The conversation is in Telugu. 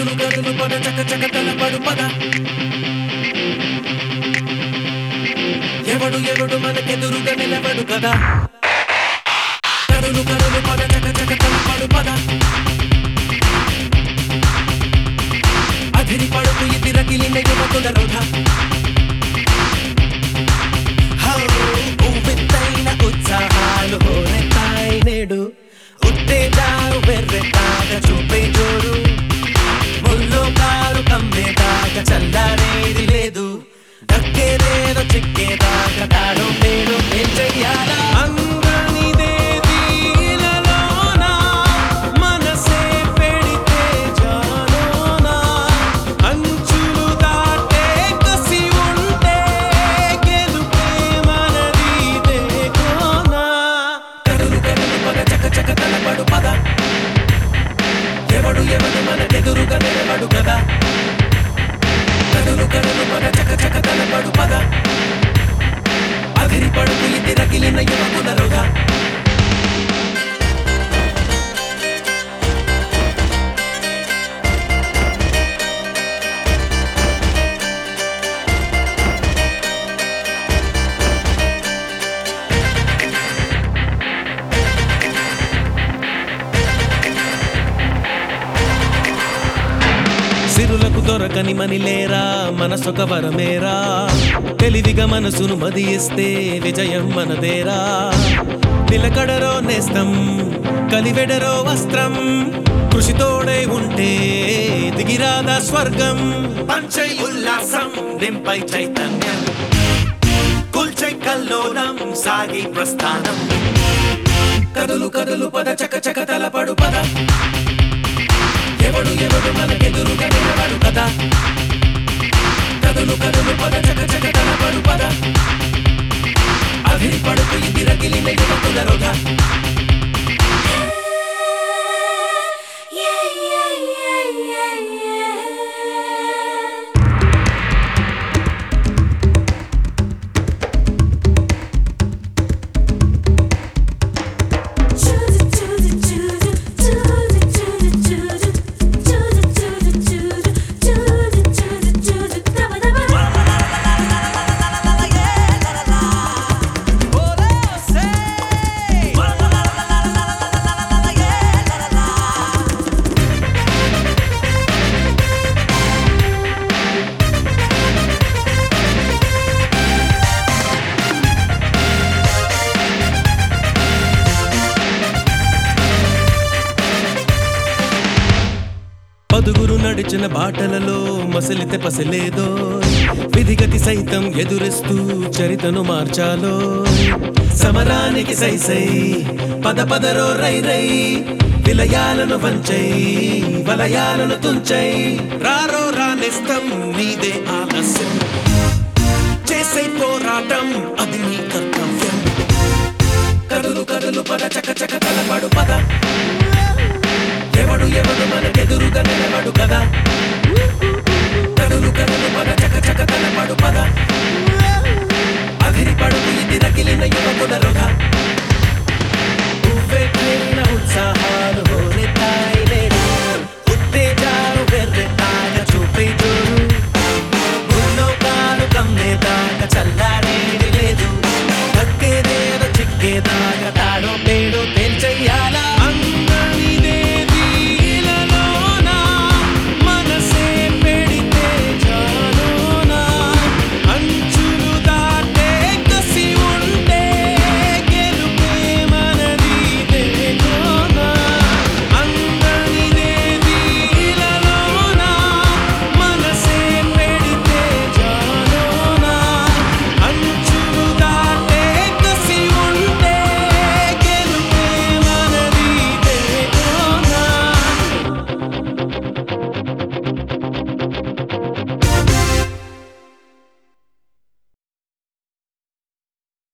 కదులు కదులు పద చక చక తలపడు పద ఎవడు ఎవడు మనకెదురుగా నిలబడు కదా కదులు కదులు పద చక చక తలపడు పద అధిరి పడుకు ఇది రగిలిన యువకుల రొధ హౌ, ఉవ్వెత్తైన ఉత్సాహాలు హోరెత్తాయి నేడు ఉత్తేజాలు వెర్రెత్తాక చూపే జోరు ముల్లో కారు కమ్మేదాకా చల్లారేది లేదు దక్కేదేదో చిక్కేదాకా తాను నేను ఏం చెయ్యాలా అంగనిదేది ఇలాలోన, మనసే పెడితే జాలోన, అంచులు దాటే కసి ఉంటే గెలుపే మనది కోనా కదులు కదులు పద చక చక తలపడు పద ఎవడు ఎవడు మనకెదురుగా నిలబడు కదా కదులు కదులు పద చక చక తలపడు పద అదిరి పడుకు ఇది రగిలిన యువకులరుగా సిరులకు దొరకని మనిలేరా మనసొక వరమేరా తెలివిగా మనసును మదియిస్తే విజయం మనదేరా నిలకడరో నేస్తం కలివెడరో వస్త్రం కృషితోడే ఉంటే దిగిరాదా స్వర్గం పంచై ఉల్లాసం నింపై చైతన్యం కుల్చై కల్లోలం సాగి ప్రస్థానం కదులు కదులు పద చక చక తలపడు పద ఎవడు ఎవడు మనకెదురుగా నిలబడు కదా కదులు కదులు పద చక చక తలపడు పద అదిరి పడుకు ఇది రగిలిన యువకులరుగా Yeah, yeah, yeah, yeah, yeah. పదుగురు నడిచిన బాటలలో మసలితే పసలేదో విధిగతి సైతం ఎదురిస్తూ చరితను మార్చాలో సమరానికి సై సై పద పదరో రై రై విలయాలను వంచై వలయాలను తుంచై రారో రానిస్తం నీదే ఆలస్యం చేసే పోరాటం అది నీ కర్తవ్యం కదులు కదులు పద చక చక తలపడు పద ఎవడు ఎవడు మనకెదురుగా నిలబడు కదా కదులు కదులు పద చక చక తలపడు పద అదిరి పడుకు ఇది రగిలిన యువకులరుగా